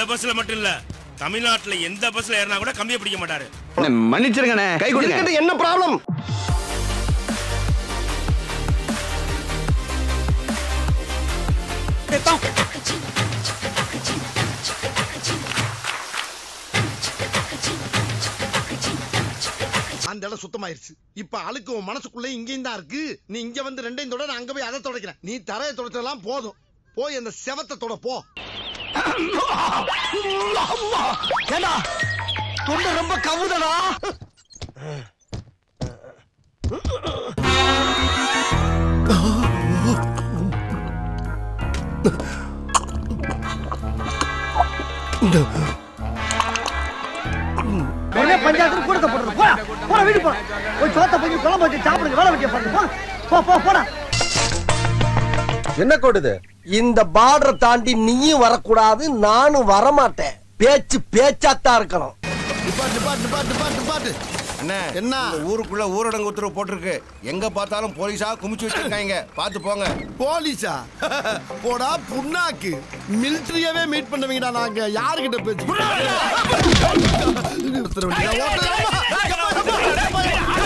பஸ்ல மட்டும் இல்ல தமிழ்நாட்டுல எந்த பஸ்ல ஏறினா கூட கம்பியை பிடிக்க மாட்டாரு மன்னிச்சிருங்கண்ணே கை கொடுங்க இருக்கட்டும், என்ன ப்ராப்ளம் அந்த இடம் சுத்தமாயிருச்சு இப்ப அழுக்கு உன் மனசுக்குள்ள இங்கேயும் தான் இருக்கு நீ இங்க வந்து ரெண்டையும் தொட நான் அங்க போய் அதை தொடக்கிறேன் நீ தரையை தொடச்சதெல்லாம் போதும் போய் அந்த செவத்தை தொட போ ஏண்டா தொண்டை ரொம்ப கவுதடா உடனே பஞ்சாயத்து கூடத்தை போடுறது போடா போடா வீடு போடா போய் சோத்த போய் குழம்பு வச்சு சாப்பிடுங்க வேலை வெட்டிய பாருங்க போ போ போடா என்ன கொடுது இந்த பார்டரை தாண்டி நீயும் வரக்கூடாது நானும் வரமாட்டேன் பேச்சு பேச்சாத்தான் இருக்கணும் என்ன என்ன? இந்த ஊருக்குள்ள ஊரடங்கு உத்தரவு போட்டிருக்கு எங்க பார்த்தாலும் போலீஸா குமிச்சு வச்சிருக்காங்க பார்த்து போங்க போலீஸா போடா புண்ணாக்கு மிலிட்டரியவே மீட் பண்ணுவீங்கடா நாங்க யாருகிட்ட பேச்சு